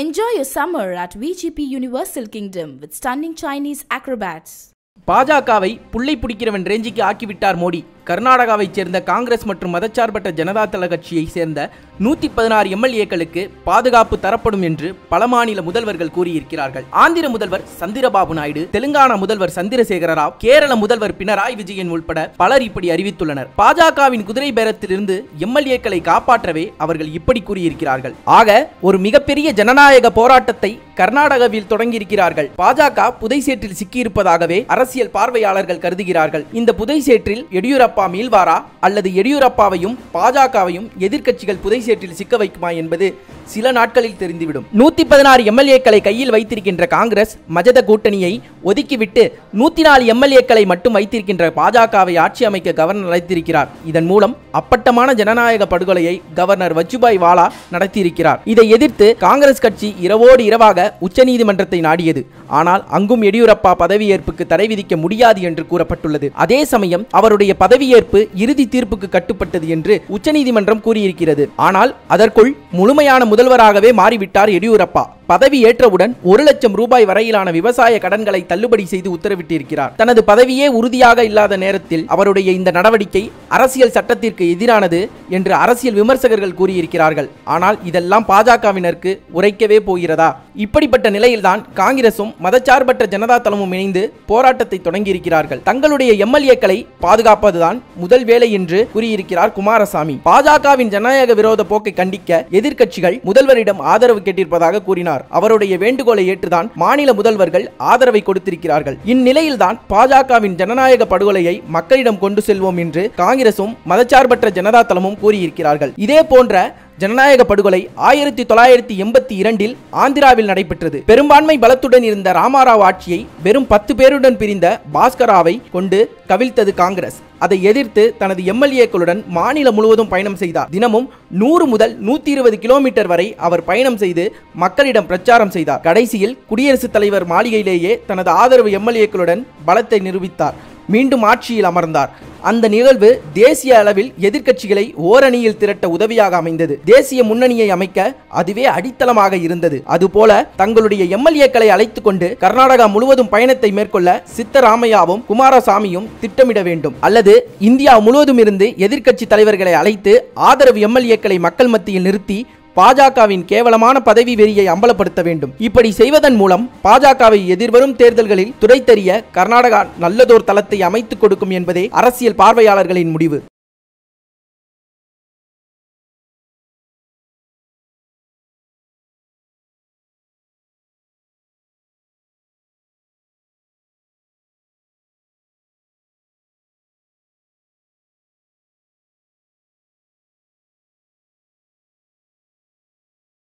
Enjoy your summer at VGP Universal Kingdom with stunning Chinese acrobats. பாஜகவை புள்ளை பிடிக்கிறவன் ரேஞ்சுக்கு ஆக்கிவிட்டார் மோடி கர்நாடகாவைச் சேர்ந்த காங்கிரஸ் மற்றும் மதச்சார்பற்ற ஜனதா தள கட்சியை சேர்ந்த நூத்தி பதினாறு எம்எல்ஏக்களுக்கு பாதுகாப்பு தரப்படும் என்று பல மாநில முதல்வர்கள் கூறியிருக்கிறார்கள் ஆந்திர முதல்வர் சந்திரபாபு நாயுடு தெலுங்கானா முதல்வர் சந்திரசேகர ராவ் கேரள முதல்வர் பினராயி விஜயன் உள்பட பலர் இப்படி அறிவித்துள்ளனர் பாஜகவின் குதிரை பேரத்திலிருந்து எம்எல்ஏக்களை காப்பாற்றவே அவர்கள் இப்படி கூறியிருக்கிறார்கள் ஆக ஒரு மிகப்பெரிய ஜனநாயக போராட்டத்தை கர்நாடகாவில் தொடங்கியிருக்கிறார்கள் பாஜக புதைசேற்றில் சிக்கியிருப்பதாகவே அரசியல் பார்வையாளர்கள் கருதுகிறார்கள் இந்த புதைசேற்றில் எடியூரப்பா மீள்வாரா அல்லது எடியூரப்பாவையும் பாஜகவையும் எதிர்க்கட்சிகள் புதைசேற்றில் சிக்க வைக்குமா என்பது சில நாட்களில் தெரிந்துவிடும் நூத்தி பதினாறு எம்எல்ஏக்களை கையில் வைத்திருக்கின்ற காங்கிரஸ் மஜத கூட்டணியை ஒதுக்கிவிட்டு நூத்தி நாலு எம்எல்ஏக்களை மட்டும் வைத்திருக்கின்ற பாஜகவை ஆட்சி அமைக்க கவர்னர் அழைத்திருக்கிறார் இதன் மூலம் அப்பட்டமான ஜனநாயக படுகொலையை கவர்னர் வஜுபாய் வாலா நடத்தியிருக்கிறார் இதை எதிர்த்து காங்கிரஸ் கட்சி இரவோடு இரவாக உச்சநீதிமன்றத்தை நாடியது ஆனால் அங்கும் எடியூரப்பா பதவியேற்புக்கு தடை விதிக்க முடியாது என்று கூறப்பட்டுள்ளது அதே சமயம் அவருடைய பதவியேற்பு இறுதி தீர்ப்புக்கு கட்டுப்பட்டது என்று உச்சநீதிமன்றம் கூறியிருக்கிறது ஆனால் அதற்குள் முழுமையான முதல்வராகவே மாறிவிட்டார் எடியூரப்பா பதவி ஏற்றவுடன் ஒரு லட்சம் ரூபாய் வரையிலான விவசாய கடன்களை தள்ளுபடி செய்து உத்தரவிட்டிருக்கிறார் தனது பதவியே உறுதியாக இல்லாத நேரத்தில் அவருடைய இந்த நடவடிக்கை அரசியல் சட்டத்திற்கு எதிரானது என்று அரசியல் விமர்சகர்கள் கூறியிருக்கிறார்கள் ஆனால் இதெல்லாம் பாஜகவினருக்கு உரைக்கவே போகிறதா இப்படிப்பட்ட நிலையில்தான் காங்கிரசும் மதச்சார்பற்ற ஜனதா தளமும் இணைந்து போராட்டத்தை தொடங்கியிருக்கிறார்கள் தங்களுடைய எம்எல்ஏக்களை பாதுகாப்பதுதான் முதல் வேலை என்று கூறியிருக்கிறார் குமாரசாமி பாஜகவின் ஜனநாயக விரோத போக்கை கண்டிக்க எதிர்க்கட்சிகள் முதல்வரிடம் ஆதரவு கேட்டிருப்பதாக கூறினார் அவருடைய வேண்டுகோளை ஏற்றுதான் மாநில முதல்வர்கள் ஆதரவை கொடுத்திருக்கிறார்கள் இந்நிலையில்தான் பாஜகவின் ஜனநாயக படுகொலையை மக்களிடம் கொண்டு செல்வோம் என்று காங்கிரசும் மதச்சார்பற்ற ஜனதா தளமும் கூறியிருக்கிறார்கள் இதே போன்ற ஜனநாயக படுகொலை ஆயிரத்தி தொள்ளாயிரத்தி எண்பத்தி இரண்டில் ஆந்திராவில் நடைபெற்றது பெரும்பான்மை பலத்துடன் இருந்த ராமாராவ் ஆட்சியை வெறும் பத்து பேருடன் பிரிந்த பாஸ்கராவை கொண்டு கவிழ்த்தது காங்கிரஸ் அதை எதிர்த்து தனது எம்எல்ஏக்களுடன் மாநிலம் முழுவதும் பயணம் செய்தார் தினமும் நூறு முதல் நூத்தி இருபது கிலோமீட்டர் வரை அவர் பயணம் செய்து மக்களிடம் பிரச்சாரம் செய்தார் கடைசியில் குடியரசுத் தலைவர் மாளிகையிலேயே தனது ஆதரவு எம்எல்ஏக்களுடன் பலத்தை நிரூபித்தார் மீண்டும் ஆட்சியில் அமர்ந்தார் அந்த நிகழ்வு தேசிய அளவில் எதிர்க்கட்சிகளை ஓரணியில் திரட்ட உதவியாக அமைந்தது தேசிய முன்னணியை அமைக்க அதுவே அடித்தளமாக இருந்தது அதுபோல தங்களுடைய எம்எல்ஏக்களை அழைத்துக் கொண்டு கர்நாடகா முழுவதும் பயணத்தை மேற்கொள்ள சித்தராமையாவும் குமாரசாமியும் திட்டமிட வேண்டும் அல்லது இந்தியா முழுவதும் இருந்து எதிர்க்கட்சி தலைவர்களை அழைத்து ஆதரவு எம்எல்ஏக்களை மக்கள் மத்தியில் நிறுத்தி பாஜகவின் கேவலமான பதவி வெறியை அம்பலப்படுத்த வேண்டும் இப்படி செய்வதன் மூலம் பாஜகவை எதிர்வரும் தேர்தல்களில் துடைத்தெறிய கர்நாடகா நல்லதோர் தளத்தை அமைத்துக் கொடுக்கும் என்பதே அரசியல் பார்வையாளர்களின் முடிவு